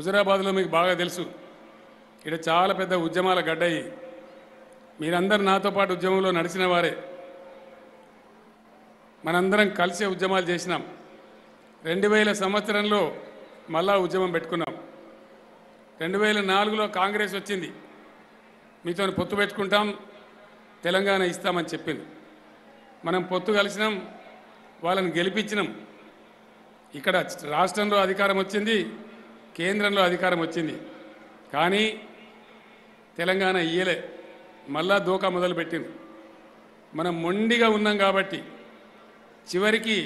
హుజరాబాద్లో మీకు బాగా తెలుసు ఇక్కడ చాలా పెద్ద ఉద్యమాల గడ్డయి మీరందరూ నాతో పాటు ఉద్యమంలో నడిచిన వారే మనందరం కలిసే ఉద్యమాలు చేసినాం రెండు వేల సంవత్సరంలో మళ్ళా ఉద్యమం పెట్టుకున్నాం రెండు వేల నాలుగులో కాంగ్రెస్ వచ్చింది మీతో పొత్తు పెట్టుకుంటాం తెలంగాణ ఇస్తామని చెప్పింది మనం పొత్తు కలిసినాం వాళ్ళని గెలిపించినాం ఇక్కడ రాష్ట్రంలో అధికారం వచ్చింది కేంద్రంలో అధికారం వచ్చింది కానీ తెలంగాణ ఇయ్యలే మళ్ళా దోకా మొదలుపెట్టింది మనం మొండిగా ఉన్నాం కాబట్టి చివరికి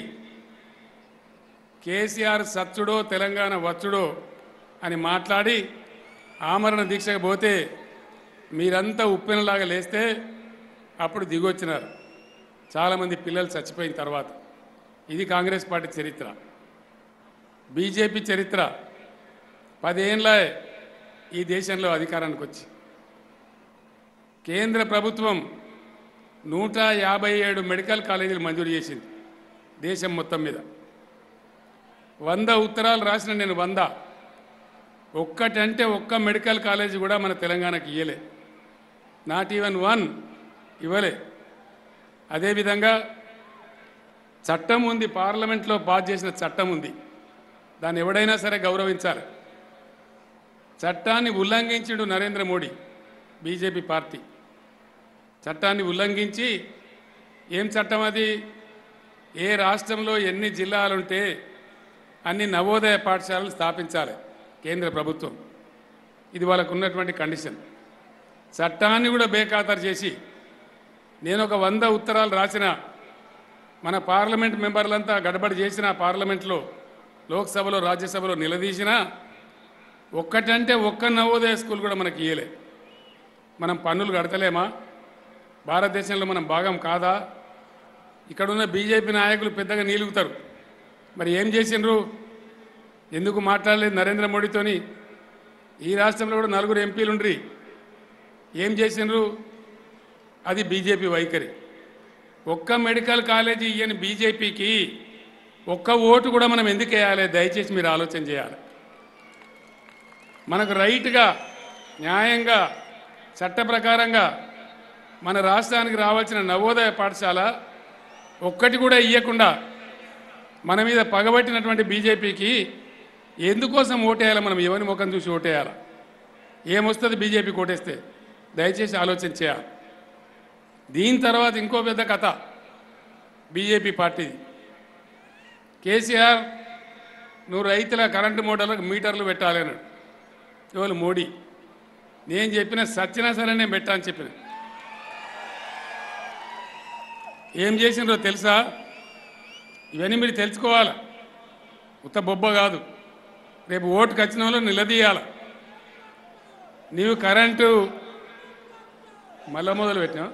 కేసీఆర్ సచ్చుడో తెలంగాణ వచ్చుడో అని మాట్లాడి ఆమరణ దీక్షకు పోతే మీరంతా ఉప్పెనలాగా లేస్తే అప్పుడు దిగొచ్చినారు చాలామంది పిల్లలు చచ్చిపోయిన తర్వాత ఇది కాంగ్రెస్ పార్టీ చరిత్ర బీజేపీ చరిత్ర పదేళ్ళ ఈ దేశంలో అధికారానికి వచ్చి కేంద్ర ప్రభుత్వం నూట యాభై ఏడు మెడికల్ కాలేజీలు మంజూరు చేసింది దేశం మొత్తం మీద వంద ఉత్తరాలు రాసిన నేను వంద ఒక్కటంటే ఒక్క మెడికల్ కాలేజీ కూడా మన తెలంగాణకి ఇయ్యలే నాట్ ఈవెన్ వన్ ఇవ్వలే అదేవిధంగా చట్టం ఉంది పార్లమెంట్లో పాస్ చేసిన చట్టం ఉంది దాన్ని ఎవడైనా సరే గౌరవించాలి చట్టాన్ని ఉల్లంఘించిండు నరేంద్ర మోడీ బీజేపీ పార్టీ చట్టాన్ని ఉల్లంఘించి ఏం చట్టం అది ఏ రాష్ట్రంలో ఎన్ని జిల్లాలుంటే అన్ని నవోదయ పాఠశాలలు స్థాపించాలి కేంద్ర ప్రభుత్వం ఇది వాళ్ళకు ఉన్నటువంటి కండిషన్ చట్టాన్ని కూడా బేఖాతరు చేసి నేను ఒక వంద ఉత్తరాలు రాసిన మన పార్లమెంట్ మెంబర్లంతా గడబడి చేసిన పార్లమెంట్లో లోక్సభలో రాజ్యసభలో నిలదీసినా ఒక్కటంటే ఒక్క నవోదయ స్కూల్ కూడా మనకి ఇయ్యలే మనం పన్నులు కడతలేమా భారతదేశంలో మనం భాగం కాదా ఇక్కడున్న బీజేపీ నాయకులు పెద్దగా నీలుగుతారు మరి ఏం చేసిండ్రు ఎందుకు మాట్లాడలేదు నరేంద్ర మోడీతోని ఈ రాష్ట్రంలో కూడా నలుగురు ఎంపీలు ఉండ్రి ఏం చేసిండ్రు అది బీజేపీ వైఖరి ఒక్క మెడికల్ కాలేజీ ఇయ్యని బీజేపీకి ఒక్క ఓటు కూడా మనం ఎందుకు వేయాలి దయచేసి మీరు ఆలోచన చేయాలి మనకు రైట్గా న్యాయంగా చట్ట ప్రకారంగా మన రాష్ట్రానికి రావాల్సిన నవోదయ పాఠశాల ఒక్కటి కూడా ఇవ్వకుండా మన మీద పగబట్టినటువంటి బీజేపీకి ఎందుకోసం ఓటేయాలి మనం ఎవరి ముఖం చూసి ఓటేయాలి ఏమొస్తుంది బీజేపీకి ఓటేస్తే దయచేసి ఆలోచన చేయాలి దీని తర్వాత ఇంకో పెద్ద కథ బీజేపీ పార్టీది కేసీఆర్ నువ్వు రైతుల కరెంటు మోటార్లకు మీటర్లు పెట్టాలి అన్నాడు ఎవరు మోడీ నేను చెప్పిన సచ్చినా సరే నేను పెట్టా అని చెప్పిన ఏం చేసినారో తెలుసా ఇవన్నీ మీరు తెలుసుకోవాలి ఉత్త బొబ్బ కాదు రేపు ఓటుకు వచ్చిన వాళ్ళు నిలదీయాల నీవు కరెంటు మళ్ళా మొదలు పెట్టినావు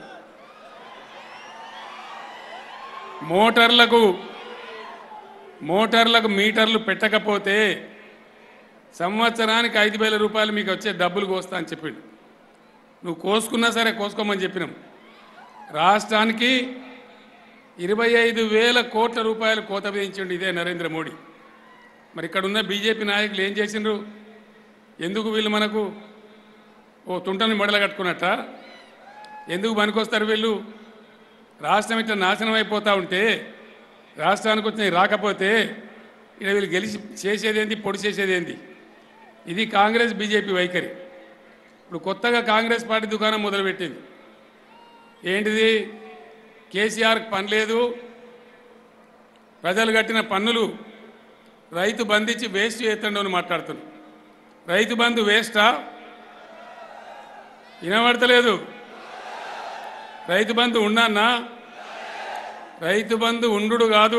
మోటార్లకు మోటార్లకు మీటర్లు పెట్టకపోతే సంవత్సరానికి ఐదు వేల రూపాయలు మీకు వచ్చే డబ్బులు కోస్తా అని చెప్పిండు నువ్వు కోసుకున్నా సరే కోసుకోమని చెప్పినాం రాష్ట్రానికి ఇరవై ఐదు వేల కోట్ల రూపాయలు కోత విధించిండు ఇదే నరేంద్ర మోడీ మరి ఇక్కడ ఉన్న బీజేపీ నాయకులు ఏం చేసిండ్రు ఎందుకు వీళ్ళు మనకు ఓ తుంటని మెడలు కట్టుకున్నట్ట ఎందుకు పనికొస్తారు వీళ్ళు రాష్ట్రం ఇట్లా నాశనం అయిపోతూ ఉంటే రాష్ట్రానికి వచ్చిన రాకపోతే ఇక్కడ వీళ్ళు గెలిచి చేసేదేంది పొడి చేసేదేంది ఇది కాంగ్రెస్ బీజేపీ వైఖరి ఇప్పుడు కొత్తగా కాంగ్రెస్ పార్టీ దుకాణం మొదలుపెట్టింది ఏంటిది కేసీఆర్కి పని లేదు ప్రజలు కట్టిన పన్నులు రైతు బంధించి వేస్ట్ చేస్తుండో అని మాట్లాడుతున్నాం రైతు బంధు వేస్టా వినబడతలేదు రైతు బంధు ఉండన్నా రైతు బంధు ఉండు కాదు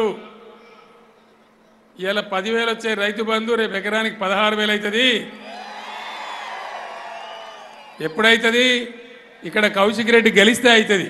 ఇవాళ పదివేలు వచ్చే రైతు బంధు రేపు ఎకరానికి పదహారు వేలు అవుతుంది ఎప్పుడైతుంది ఇక్కడ కౌశిక్ రెడ్డి గెలిస్తే అవుతుంది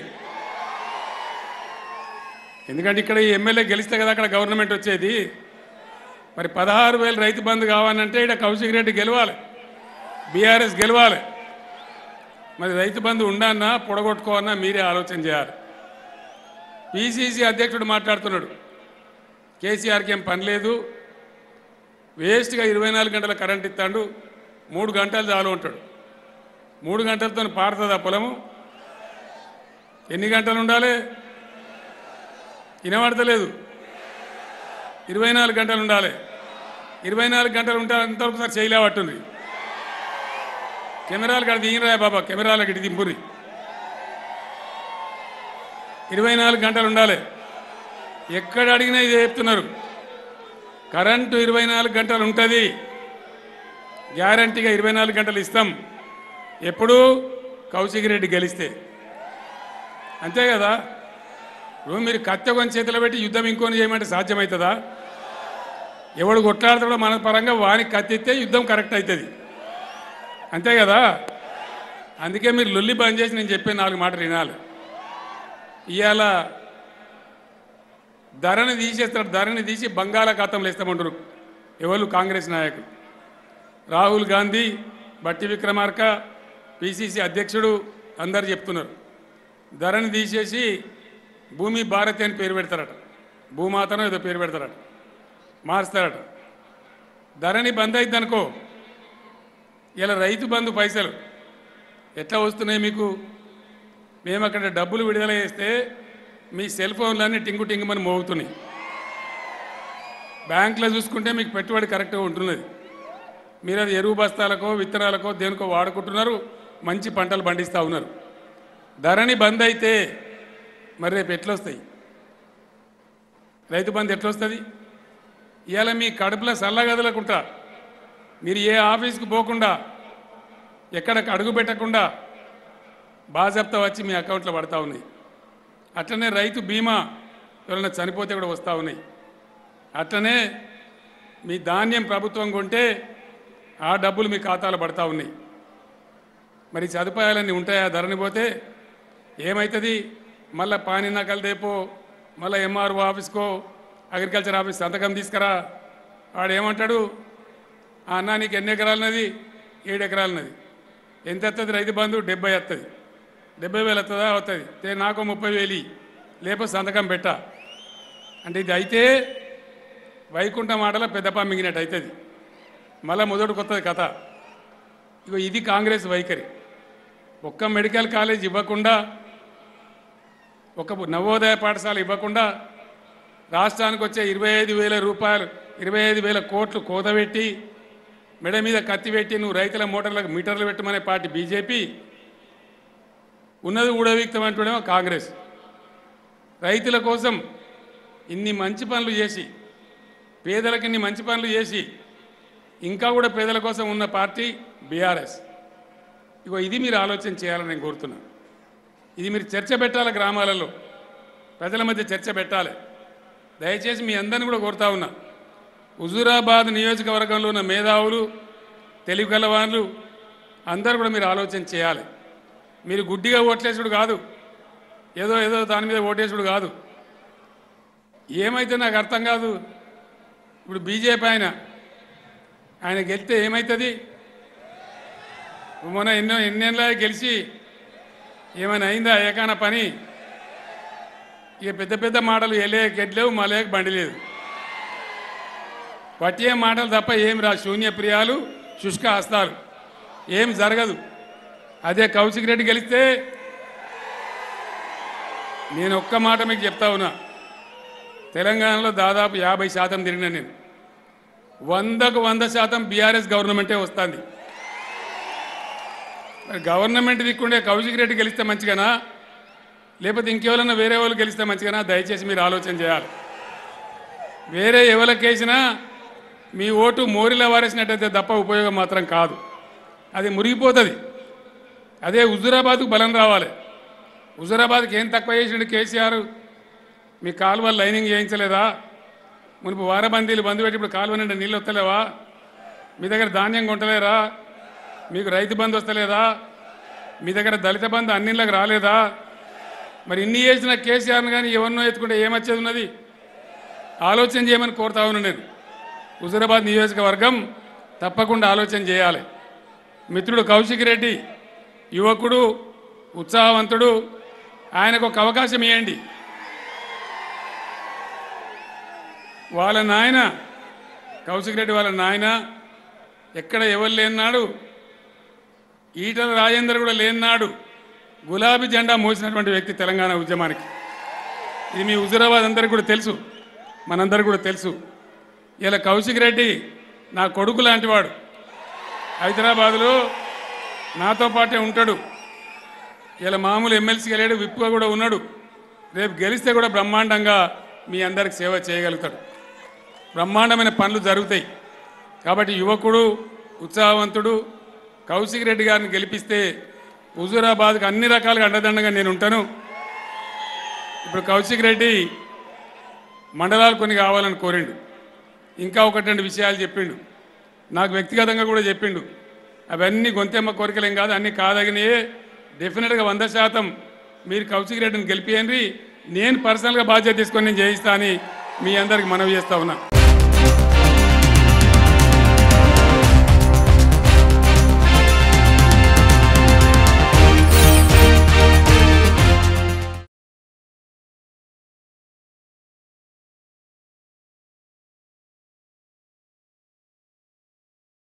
ఎందుకంటే ఇక్కడ ఈ ఎమ్మెల్యే గెలిస్తే కదా అక్కడ గవర్నమెంట్ వచ్చేది మరి పదహారు వేలు రైతు బంధు కావాలంటే ఇక్కడ కౌశిక్ రెడ్డి గెలవాలి బీఆర్ఎస్ గెలవాలి మరి రైతు బంధు ఉండన్నా పొడగొట్టుకోవన్నా మీరే ఆలోచన చేయాలి పిసిసి అధ్యక్షుడు మాట్లాడుతున్నాడు కేసీఆర్కి ఏం పని లేదు వేస్ట్గా ఇరవై నాలుగు గంటల కరెంట్ ఇస్తాడు మూడు గంటలు చాలు ఉంటాడు మూడు గంటలతో పారుతుంది ఆ పొలము ఎన్ని గంటలు ఉండాలి వినబడతలేదు ఇరవై నాలుగు గంటలు ఉండాలి ఇరవై నాలుగు గంటలు ఉంటే అంతవరకు సార్ చేయలే పట్టుంది కెమెరాలు కాడ దిగినరా బాబా కెమెరాలు ఇటు దింపురి ఇరవై నాలుగు గంటలు ఉండాలి ఎక్కడ అడిగినా ఇది చెప్తున్నారు కరెంటు ఇరవై నాలుగు గంటలు ఉంటుంది గ్యారంటీగా ఇరవై నాలుగు గంటలు ఇస్తాం ఎప్పుడు కౌశిక్ రెడ్డి గెలిస్తే అంతే కదా ఇప్పుడు మీరు కత్తె కొని చేతిలో పెట్టి యుద్ధం ఇంకొని చేయమంటే సాధ్యమవుతుందా ఎవడు కొట్లాడతాడో మన పరంగా వానికి కత్తిస్తే యుద్ధం కరెక్ట్ అవుతుంది అంతే కదా అందుకే మీరు లొల్లి బంద్ చేసి నేను చెప్పే నాలుగు మాటలు వినాలి ఇవాళ ధరని తీసేస్తాడు ధరని తీసి బంగాళాఖాతంలో ఇస్తామంటారు ఎవరు కాంగ్రెస్ నాయకులు రాహుల్ గాంధీ బట్టి విక్రమార్క పిసిసి అధ్యక్షుడు అందరు చెప్తున్నారు ధరని తీసేసి భూమి భారతి అని పేరు పెడతారట భూమాతనో ఏదో పేరు పెడతారట మారుస్తారట ధరని బంద్ అయింది అనుకో ఇలా రైతు బంధు పైసలు ఎట్లా వస్తున్నాయి మీకు మేము అక్కడ డబ్బులు విడుదల చేస్తే మీ సెల్ ఫోన్లన్నీ టింగు టింగుమని మోగుతున్నాయి బ్యాంకులో చూసుకుంటే మీకు పెట్టుబడి కరెక్ట్గా ఉంటున్నది మీరు అది ఎరువు బస్తాలకో విత్తనాలకో దేనికో వాడుకుంటున్నారు మంచి పంటలు పండిస్తూ ఉన్నారు ధరని బంద్ అయితే మరి రేపు ఎట్లొస్తాయి రైతు బంధు ఎట్లొస్తుంది ఇవాళ మీ కడుపులో సల్లగదలకుంటా మీరు ఏ ఆఫీస్కి పోకుండా ఎక్కడికి అడుగు పెట్టకుండా బాజప్తా వచ్చి మీ అకౌంట్లో పడతా ఉన్నాయి అట్లనే రైతు బీమా ఎవరైనా చనిపోతే కూడా వస్తూ ఉన్నాయి అట్లనే మీ ధాన్యం ప్రభుత్వం కొంటే ఆ డబ్బులు మీ ఖాతాలో పడతా ఉన్నాయి మరి సదుపాయాలన్నీ ఉంటాయా ధరని పోతే ఏమవుతుంది మళ్ళీ పాని నకలు దేపో మళ్ళీ ఎంఆర్ఓ ఆఫీస్కో అగ్రికల్చర్ ఆఫీస్ సంతకం తీసుకురా వాడు ఏమంటాడు ఆ అన్నా నీకు ఎన్ని ఎకరాలన్నది ఏడు ఎకరాలన్నది ఎంత వస్తుంది రైతు బంధు డెబ్బై వస్తుంది డెబ్బై వేలు వస్తుందా అవుతుంది తే నాకు ముప్పై వేలు లేకపోతే సంతకం పెట్టా అంటే ఇది అయితే వైకుంఠం ఆటలో పెద్దపా మింగినట్టు అవుతుంది మళ్ళీ మొదటి కొత్తది కథ ఇగో ఇది కాంగ్రెస్ వైఖరి ఒక్క మెడికల్ కాలేజ్ ఇవ్వకుండా ఒక నవోదయ పాఠశాల ఇవ్వకుండా రాష్ట్రానికి వచ్చే ఇరవై ఐదు వేల రూపాయలు ఇరవై ఐదు వేల కోట్లు కోతబెట్టి మెడ మీద కత్తి పెట్టి నువ్వు రైతుల మోటార్లకు మీటర్లు పెట్టమనే పార్టీ బీజేపీ ఉన్నది ఊడవిక్తం అంటూనేమో కాంగ్రెస్ రైతుల కోసం ఇన్ని మంచి పనులు చేసి పేదలకు ఇన్ని మంచి పనులు చేసి ఇంకా కూడా పేదల కోసం ఉన్న పార్టీ బీఆర్ఎస్ ఇగో ఇది మీరు ఆలోచన చేయాలని నేను కోరుతున్నా ఇది మీరు చర్చ పెట్టాలి గ్రామాలలో ప్రజల మధ్య చర్చ పెట్టాలి దయచేసి మీ అందరిని కూడా కోరుతా ఉన్నా హుజూరాబాద్ నియోజకవర్గంలో ఉన్న మేధావులు తెలివి గలవాళ్ళు అందరూ కూడా మీరు ఆలోచన చేయాలి మీరు గుడ్డిగా ఓట్లేసుడు కాదు ఏదో ఏదో దాని మీద ఓటేసుడు కాదు ఏమైతే నాకు అర్థం కాదు ఇప్పుడు బీజేపీ ఆయన ఆయన గెలిస్తే ఏమవుతుంది మొన్న ఎన్నో ఎన్నేళ్ళ గెలిచి ఏమైనా అయిందా ఏకాన పని ఇక పెద్ద పెద్ద మాటలు ఎలే గెడ్లేవు మలేక బండి లేదు పట్టే మాటలు తప్ప ఏం రా శూన్య ప్రియాలు శుష్క హస్తాలు ఏం జరగదు అదే కౌశిక్ రెడ్డి గెలిస్తే నేను ఒక్క మాట మీకు చెప్తా ఉన్నా తెలంగాణలో దాదాపు యాభై శాతం తిరిగిన నేను వందకు వంద శాతం బీఆర్ఎస్ గవర్నమెంటే వస్తుంది మరి గవర్నమెంట్ దిక్కుండే కౌశిక్ రెడ్డి గెలిస్తే మంచిగానా లేకపోతే ఇంకెవరన్నా వేరే వాళ్ళు గెలిస్తే మంచిగానా దయచేసి మీరు ఆలోచన చేయాలి వేరే ఎవరికేసినా మీ ఓటు మోరిలో వారేసినట్టయితే తప్ప ఉపయోగం మాత్రం కాదు అది మురిగిపోతుంది అదే హుజురాబాద్కు బలం రావాలి హుజురాబాద్కి ఏం తక్కువ చేసిండు కేసీఆర్ మీ కాలువలు లైనింగ్ చేయించలేదా మునుపు వారబందీలు బంద్ పెట్టి ఇప్పుడు కాలువ నిండా నీళ్ళు వస్తలేవా మీ దగ్గర ధాన్యం కొంటలేరా మీకు రైతు బంధు వస్తలేదా మీ దగ్గర దళిత బంధు అన్నిళ్ళకి రాలేదా మరి ఇన్ని చేసిన కేసీఆర్ని కానీ ఎవరినో ఎత్తుకుంటే ఏమొచ్చేది ఉన్నది ఆలోచన చేయమని కోరుతా ఉన్నాను నేను హుజురాబాద్ నియోజకవర్గం తప్పకుండా ఆలోచన చేయాలి మిత్రుడు కౌశిక్ రెడ్డి యువకుడు ఉత్సాహవంతుడు ఆయనకు ఒక అవకాశం ఇవ్వండి వాళ్ళ నాయన కౌశిక్ రెడ్డి వాళ్ళ నాయన ఎక్కడ ఎవరు లేనాడు ఈటల రాజేందర్ కూడా లేనాడు గులాబీ జెండా మోసినటువంటి వ్యక్తి తెలంగాణ ఉద్యమానికి ఇది మీ హుజురాబాద్ అందరికీ కూడా తెలుసు మనందరికీ కూడా తెలుసు ఇలా కౌశిక్ రెడ్డి నా కొడుకు లాంటివాడు హైదరాబాదులో నాతో పాటే ఉంటాడు ఇలా మామూలు ఎమ్మెల్సీగా లేడు విప్పుగా కూడా ఉన్నాడు రేపు గెలిస్తే కూడా బ్రహ్మాండంగా మీ అందరికి సేవ చేయగలుగుతాడు బ్రహ్మాండమైన పనులు జరుగుతాయి కాబట్టి యువకుడు ఉత్సాహవంతుడు కౌశిక్ రెడ్డి గారిని గెలిపిస్తే హుజూరాబాద్కి అన్ని రకాలుగా అండదండగా నేను ఉంటాను ఇప్పుడు కౌశిక్ రెడ్డి మండలాలు కొన్ని కావాలని కోరిండు ఇంకా ఒకటి రెండు విషయాలు చెప్పిండు నాకు వ్యక్తిగతంగా కూడా చెప్పిండు అవన్నీ గొంతెమ్మ కోరికలేం కాదు అన్నీ కాదగినయే డెఫినెట్గా వంద శాతం మీరు కౌశిక్ రెడ్డిని గెలిపియండి నేను పర్సనల్గా బాధ్యత తీసుకొని నేను చేయిస్తా అని మీ అందరికి మనవి చేస్తా ఉన్నా